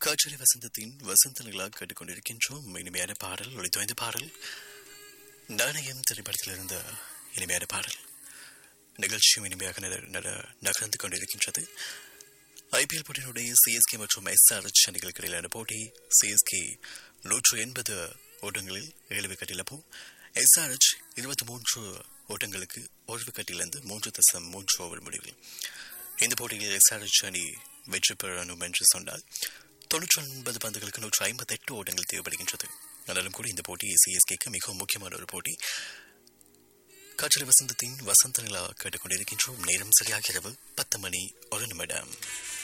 காற்றறி வசந்தத்தின் வசந்த நிகழாக கேட்டுக்கொண்டிருக்கின்றோம் இனிமையான பாடல் ஒளித்தோய்ந்த பாடல் நாணயம் திரைப்படத்தில் இருந்த இனிமையான பாடல் நிகழ்ச்சியும் இனிமையாக நட- நட- நகர்ந்து கொண்டிருக்கின்றது ஐபிஎல் போட்டியினுடைய சிஎஸ்கே மற்றும் எஸ்ஆர்எச் அணிகளுக்கு இடையிலான போட்டி சிஎஸ்கே நூற்று எண்பது ஓட்டங்களில் ஏழு விக்கெட் இழப்பு எஸ்ஆர்எச் இருபத்தி மூன்று ஓட்டங்களுக்கு ஒரு விக்கெட் இழந்து மூன்று தசம் மூன்று ஓவர் முடிவில் இந்த போட்டியில் எஸ்ஆர்எச் அணி வெற்றி பெறணும் என்று சொன்னால் தொன்னூற்றி ஒன்பது பந்துகளுக்கு நூற்று ஐம்பத்தி எட்டு ஓட்டங்கள் தேவைப்படுகின்றது ஆனாலும் கூட இந்த போட்டி சிஎஸ்கேக்கு மிகவும் முக்கியமான ஒரு போட்டி காற்றலை வசந்தத்தின் வசந்த நிலா கேட்டுக்கொண்டிருக்கின்றோம் நேரம் சரியாக இரவு பத்து மணி ஒரு நிமிடம்